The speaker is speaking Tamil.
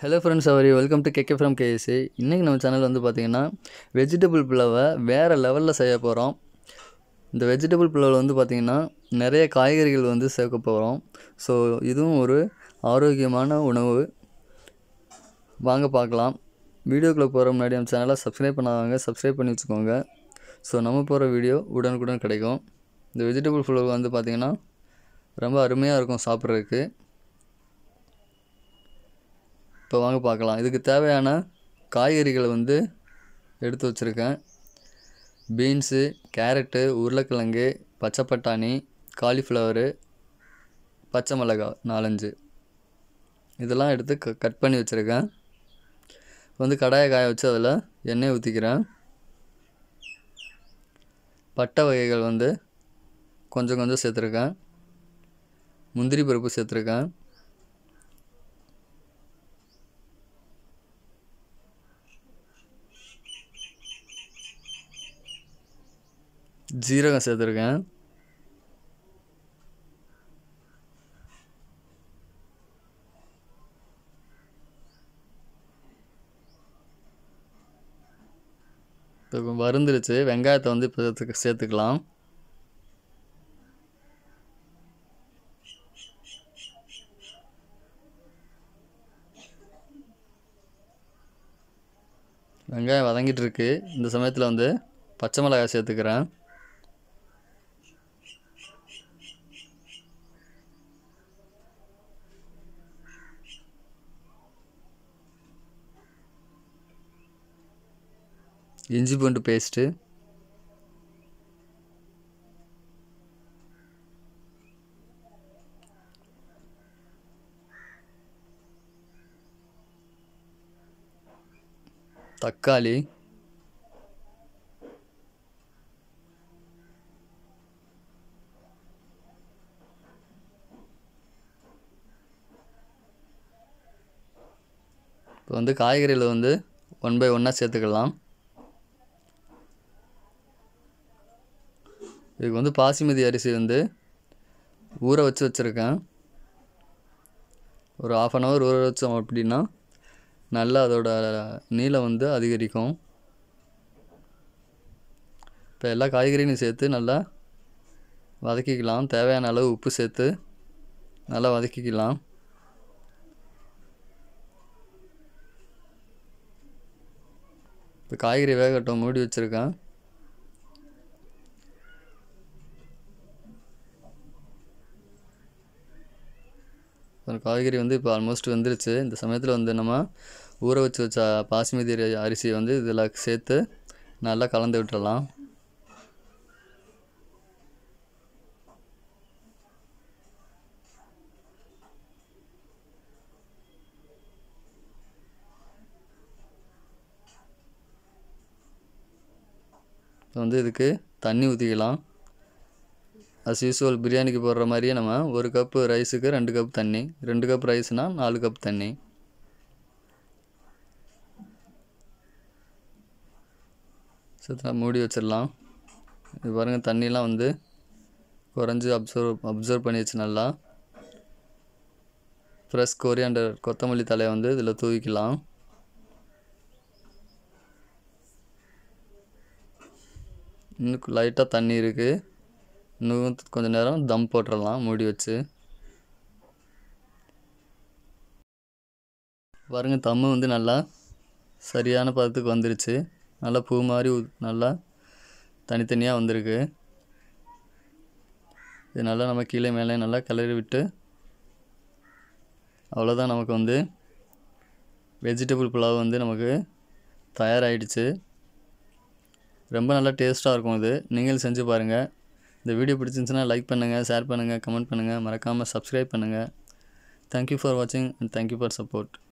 ஹலோ ஃப்ரெண்ட்ஸ் அவரி welcome to KK from KSC இன்றைக்கி நம்ம சேனல் வந்து பார்த்திங்கன்னா வெஜிடபிள் புலாவை வேறு லெவலில் செய்ய போகிறோம் இந்த வெஜிடபிள் புலாவில் வந்து பார்த்திங்கன்னா நிறைய காய்கறிகள் வந்து சேர்க்க போகிறோம் ஸோ இதுவும் ஒரு ஆரோக்கியமான உணவு வாங்க பார்க்கலாம் வீடியோக்குள்ளே போகிற முன்னாடி நம்ம சேனலை சப்ஸ்கிரைப் பண்ணாதவங்க சப்ஸ்கிரைப் பண்ணி வச்சுக்கோங்க ஸோ நம்ம போகிற வீடியோ உடனுக்குடன் கிடைக்கும் இந்த வெஜிடபிள் புலாவ் வந்து பார்த்திங்கன்னா ரொம்ப அருமையாக இருக்கும் சாப்பிட்றதுக்கு இப்போ வாங்க பார்க்கலாம் இதுக்கு தேவையான காய்கறிகளை வந்து எடுத்து வச்சுருக்கேன் பீன்ஸு கேரட்டு உருளைக்கிழங்கு பச்சை பட்டாணி காலிஃப்ளவரு பச்சை மிளகாய் நாலஞ்சு இதெல்லாம் எடுத்து க கட் பண்ணி வச்சுருக்கேன் வந்து கடாயை காய வச்சு அதில் எண்ணெய் ஊற்றிக்கிறேன் பட்டை வகைகள் வந்து கொஞ்சம் கொஞ்சம் சேர்த்துருக்கேன் முந்திரி பருப்பு சேர்த்துருக்கேன் ஜீரகம் சேர்த்துருக்கேன் இப்போ வருந்துருச்சு வெங்காயத்தை வந்து இப்போ சேர்த்துக்க சேர்த்துக்கலாம் வெங்காயம் வதங்கிட்டு இருக்கு இந்த சமயத்தில் வந்து பச்சை மிளகாய் சேர்த்துக்கிறேன் இஞ்சி பூண்டு பேஸ்ட்டு தக்காளி இப்போ வந்து காய்கறியில் வந்து ஒன் பை ஒன்னாக சேர்த்துக்கலாம் இதுக்கு வந்து பாசிமதி அரிசி வந்து ஊற வச்சு வச்சுருக்கேன் ஒரு ஆஃப் அன் ஹவர் ஊற வச்சோம் அப்படின்னா நல்லா அதோட நீளம் வந்து அதிகரிக்கும் இப்போ எல்லா காய்கறியும் சேர்த்து நல்லா வதக்கிக்கலாம் தேவையான அளவு உப்பு சேர்த்து நல்லா வதக்கிக்கலாம் இப்போ காய்கறி வேகட்டும் மூடி வச்சுருக்கேன் ஒரு காய்கறி வந்து இப்போ ஆல்மோஸ்ட் வந்துருச்சு இந்த சமயத்தில் வந்து நம்ம ஊற வச்சு வச்ச பாசுமதி அரி- அரிசியை வந்து இதில் சேர்த்து நல்லா கலந்து விட்டுறலாம் இப்போ வந்து இதுக்கு தண்ணி ஊற்றிக்கலாம் அஸ் யூஸ்வல் பிரியாணிக்கு போடுற மாதிரியே நம்ம ஒரு கப்பு ரைஸுக்கு ரெண்டு கப் தண்ணி ரெண்டு கப் ரைஸ்னால் நாலு கப் தண்ணி சுத்தா மூடி வச்சிடலாம் இது பாருங்கள் தண்ணிலாம் வந்து குறைஞ்சி அப்சர்வ் அப்சர்வ் பண்ணிடுச்சு நல்லா ஃப்ரெஷ் கொரியாண்டர் கொத்தமல்லி தலையை வந்து இதில் தூவிக்கலாம் இன்னும் லைட்டாக தண்ணி இருக்குது இன்னும் கொஞ்சம் நேரம் தம் போட்டுடலாம் மூடி வச்சு பாருங்க தம்மு வந்து நல்லா சரியான பதத்துக்கு வந்துருச்சு நல்லா பூ மாதிரி உ- நல்லா தனித்தனியாக வந்திருக்கு இது நல்லா நம்ம கீழே மேலே நல்லா கிளறி விட்டு அவ்வளோதான் நமக்கு வந்து வெஜிடபிள் புலாவ் வந்து நமக்கு தயாராகிடுச்சு ரொம்ப நல்லா டேஸ்ட்டாக இருக்கும் இது நீங்களும் செஞ்சு பாருங்கள் இந்த வீடியோ பிடிச்சிருந்துச்சுன்னா லைக் பண்ணுங்கள் ஷேர் பண்ணுங்கள் கமெண்ட் பண்ணுங்கள் மறக்காமல் சப்ஸ்கிரைப் பண்ணுங்கள் தேங்க்யூ ஃபார் வாட்சிங் அண்ட் தேங்க்யூ ஃபார் சப்போர்ட்